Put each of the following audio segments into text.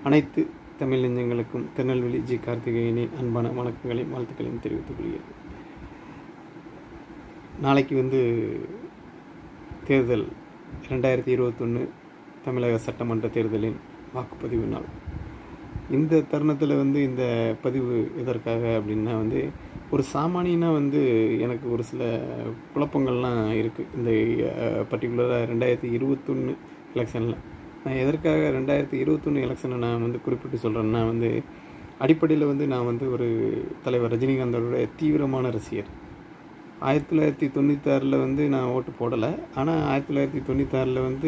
அனைத்து தமிழ் நெஞ்சங்களுக்கும் திருநெல்வேலி ஜி கார்த்திகேயனின் அன்பான வணக்கங்களையும் வாழ்த்துக்களையும் தெரிவித்துக் கொள்கிறேன் நாளைக்கு வந்து தேர்தல் ரெண்டாயிரத்தி இருபத்தொன்று தமிழக சட்டமன்ற தேர்தலின் வாக்குப்பதிவு நாள் இந்த தருணத்தில் வந்து இந்த பதிவு எதற்காக அப்படின்னா வந்து ஒரு சாமானியனாக வந்து எனக்கு ஒரு சில குழப்பங்கள்லாம் இருக்குது இந்த பர்டிகுலராக ரெண்டாயிரத்தி இருபத்தொன்று எலெக்ஷனில் நான் எதற்காக ரெண்டாயிரத்தி இருபத்தொன்று எலெக்ஷனை நான் வந்து குறிப்பிட்டு சொல்கிறேன்னா வந்து அடிப்படையில் வந்து நான் வந்து ஒரு தலைவர் ரஜினிகாந்தோட தீவிரமான ரசிகர் ஆயிரத்தி தொள்ளாயிரத்தி தொண்ணூத்தாறில் வந்து நான் ஓட்டு போடலை ஆனால் ஆயிரத்தி தொள்ளாயிரத்தி தொண்ணூத்தாறில் வந்து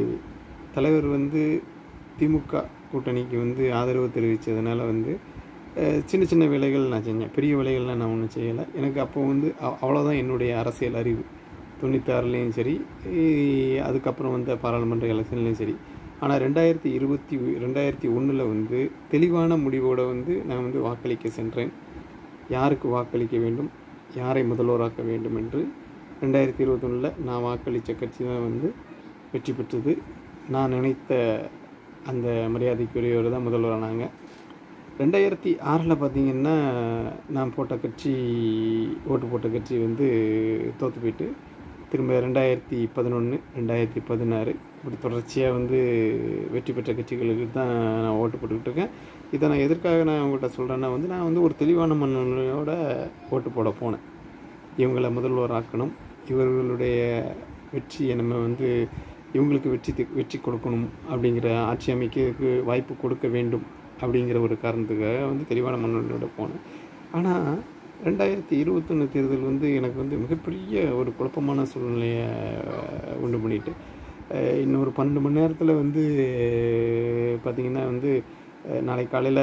தலைவர் வந்து திமுக கூட்டணிக்கு வந்து ஆதரவு தெரிவித்ததுனால வந்து அஹ், சின்ன சின்ன வேலைகள் நான் செஞ்சேன் பெரிய வேலைகள்லாம் நான் ஒன்றும் செய்யலை எனக்கு அப்போ வந்து அவ்- அவ்வளோதான் என்னுடைய அரசியல் அறிவு தொண்ணூத்தாறுலேயும் சரி இ- அதுக்கப்புறம் வந்த பாராளுமன்ற எலெக்ஷன்லேயும் சரி ஆனால் ரெண்டாயிரத்தி இருபத்தி ரெண்டாயிரத்தி ஒன்றில் வந்து தெளிவான முடிவோடு வந்து நான் வந்து வாக்களிக்க சென்றேன் யாருக்கு வாக்களிக்க வேண்டும் யாரை முதல்வராக்க வேண்டும் என்று ரெண்டாயிரத்தி இருபத்தொன்னில் நான் வாக்களித்த கட்சி தான் வந்து வெற்றி பெற்றது நான் நினைத்த அந்த மரியாதைக்குரியவர் தான் முதல்வரானாங்க ரெண்டாயிரத்தி ஆறில் பார்த்தீங்கன்னா நான் போட்ட கட்சி ஓட்டு போட்ட கட்சி வந்து தோற்று போயிட்டு திரும்ப ரெண்டாயிரத்தி பதினொன்று ரெண்டாயிரத்தி பதினாறு இப்படி தொடர்ச்சியாக வந்து வெற்றி பெற்ற கட்சிகளுக்கு தான் நான் ஓட்டு போட்டுக்கிட்டு இருக்கேன் இதை நான் எதற்காக நான் உங்கள்கிட்ட சொல்கிறேன்னா வந்து நான் வந்து ஒரு தெளிவான மன்னனோட ஓட்டு போட போனேன் இவங்களை முதல்வர் ஆக்கணும் இவர்களுடைய வெற்றியை நம்ம வந்து இவங்களுக்கு வெற்றி தி- வெற்றி கொடுக்கணும் அப்படிங்கிற ஆட்சி அமைக்கிறதுக்கு வாய்ப்பு கொடுக்க வேண்டும் அப்படிங்கிற ஒரு காரணத்துக்காக வந்து தெளிவான மன்னனோட போனேன் ஆனால் ரெண்டாயிரத்தி இருபத்தொன்று தேர்தல் வந்து எனக்கு வந்து மிகப்பெரிய ஒரு குழப்பமான சூழ்நிலையை உண்டு பண்ணிட்டு அஹ் இன்னொரு பன்னெண்டு மணி நேரத்தில் வந்து பார்த்திங்கன்னா வந்து அஹ் நாளை காலையில்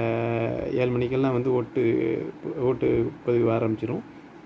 ஏழு மணிக்கெல்லாம் வந்து ஓட்டு ஓட்டு பதிவு ஆரம்பிச்சிடும்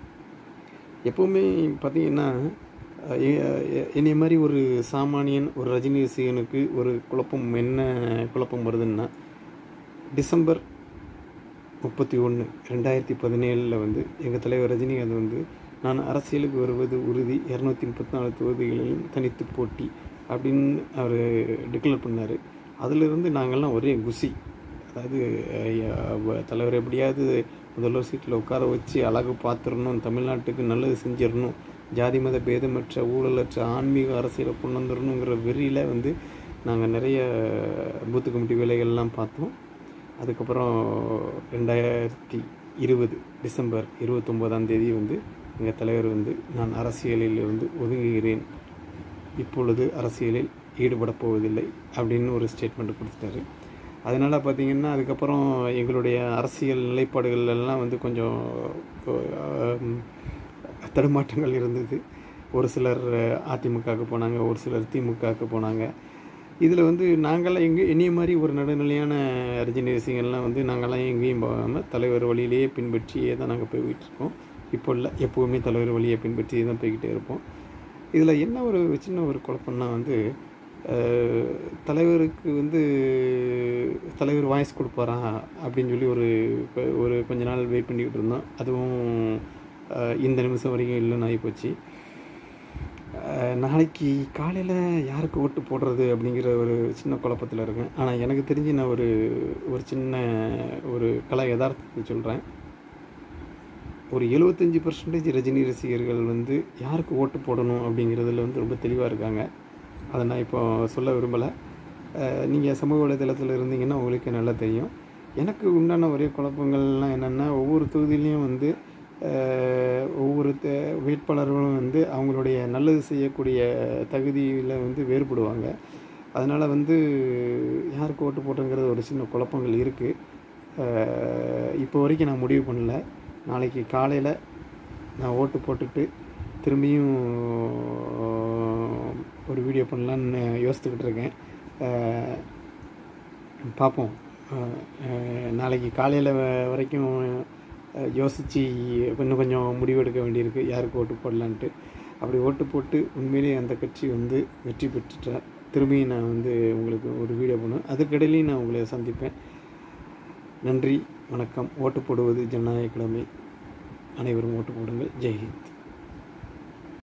எப்போவுமே பார்த்தீங்கன்னா அஹ் எ- எ- என்னைய மாதிரி ஒரு சாமானியன் ஒரு ரஜினி ரசிகனுக்கு ஒரு குழப்பம் என்ன குழப்பம் வருதுன்னா டிசம்பர் முப்பத்தி ஒன்று ரெண்டாயிரத்தி பதினேழில் வந்து எங்கள் தலைவர் ரஜினிகாந்த் வந்து நான் அரசியலுக்கு வருவது உறுதி இரநூத்தி முப்பத்தி நாலு தொகுதிகளிலும் தனித்து போட்டி அப்படின்னு அவர் டிக்ளேர் பண்ணார் அதிலிருந்து நாங்கள்லாம் ஒரே குசி அதாவது ஐயா, வ- தலைவர் எப்படியாவது முதல்வர் சீட்டில் உட்கார வச்சு அழகு பார்த்துடணும் தமிழ்நாட்டுக்கு நல்லது செஞ்சிடணும் ஜாதி மத பேதமற்ற ஊழலற்ற ஆன்மீக அரசியலை கொண்டு வந்துடணுங்கிற வெறியில் வந்து நாங்கள் நிறைய பூத்து கமிட்டி வேலைகள்லாம் பார்த்தோம் அதுக்கப்புறம் ரெண்டாயிரத்தி இருபது டிசம்பர் இருபத்தொம்போதாம் தேதி வந்து எங்கள் தலைவர் வந்து நான் அரசியலில் இருந்து ஒதுங்குகிறேன் இப்பொழுது அரசியலில் ஈடுபடப் போவதில்லை அப்படின்னு ஒரு ஸ்டேட்மெண்ட் கொடுத்துட்டாரு அதனால் பார்த்தீங்கன்னா அதுக்கப்புறம் எங்களுடைய அரசியல் நிலைப்பாடுகள் எல்லாம் வந்து கொஞ்சம் ஆம், தடுமாற்றங்கள் இருந்தது ஒரு சிலர் அதிமுகவுக்கு போனாங்க ஒரு சிலர் திமுகவுக்கு போனாங்க இதில் வந்து நாங்கள்லாம் எங்கே என்னைய மாதிரி ஒரு நடுநிலையான ரஜினி ரசிகர்லாம் வந்து நாங்கள்லாம் எங்கேயும் போகாமல் தலைவர் வழியிலேயே பின்பற்றியே தான் நாங்கள் போய்கிட்டு இருக்கோம் இப்போ இல்லை எப்போவுமே தலைவர் வழியை பின்பற்றியே தான் போய்கிட்டே இருப்போம் இதில் என்ன ஒரு சின்ன ஒரு குழப்பம்னா வந்து அஹ், தலைவருக்கு வந்து தலைவர் வாய்ஸ் கொடுப்பாரா அப்படின்னு சொல்லி ஒரு கொ- ஒரு கொஞ்ச நாள் வெயிட் பண்ணிக்கிட்டு இருந்தோம் அதுவும் அஹ், இந்த நிமிஷம் வரைக்கும் இல்லைன்னு ஆகிப்போச்சு அஹ், நாளைக்கு காலையில் யாருக்கு ஓட்டு போடுறது அப்படிங்கிற ஒரு சின்ன குழப்பத்தில் இருக்கேன் ஆனால் எனக்கு தெரிஞ்சு நான் ஒரு ஒரு சின்ன ஒரு கலை யதார்த்தத்தை சொல்கிறேன் ஒரு எழுபத்தஞ்சி பர்சன்டேஜ் ரஜினி ரசிகர்கள் வந்து யாருக்கு ஓட்டு போடணும் அப்படிங்கிறதுல வந்து ரொம்ப தெளிவாக இருக்காங்க அதை நான் இப்போ சொல்ல விரும்பலை நீங்கள் சமூக வலைதளத்தில் இருந்தீங்கன்னா உங்களுக்கு நல்லா தெரியும் எனக்கு உண்டான ஒரே குழப்பங்கள்லாம் என்னென்னா ஒவ்வொரு தொகுதியிலையும் வந்து அஹ், ஒவ்வொரு தே- வேட்பாளர்களும் வந்து அவங்களுடைய நல்லது செய்யக்கூடிய தகுதியில் வந்து வேறுபடுவாங்க அதனால் வந்து யாருக்கு ஓட்டு போட்டுங்கிறது ஒரு சின்ன குழப்பங்கள் இருக்குது இப்போ வரைக்கும் நான் முடிவு பண்ணல நாளைக்கு காலையில் நான் ஓட்டு போட்டுட்டு திரும்பியும் ஒரு வீடியோ பண்ணலான்னு யோசித்துக்கிட்டு இருக்கேன் அஹ், பார்ப்போம் அஹ், அஹ், நாளைக்கு காலையில் வரைக்கும் யோசித்து இன்னும் கொஞ்சம் முடிவெடுக்க வேண்டியிருக்கு யாருக்கு ஓட்டு போடலான்ட்டு அப்படி ஓட்டு போட்டு உண்மையிலேயே அந்த கட்சி வந்து வெற்றி பெற்றுட்டா திரும்பியும் நான் வந்து உங்களுக்கு ஒரு வீடியோ பண்ணுவேன் அதுக்கிடையிலையும் நான் உங்களை சந்திப்பேன் நன்றி வணக்கம் ஓட்டு போடுவது ஜனநாயக கடமை அனைவரும் ஓட்டு போடுங்கள் ஜெய்ஹிந்த்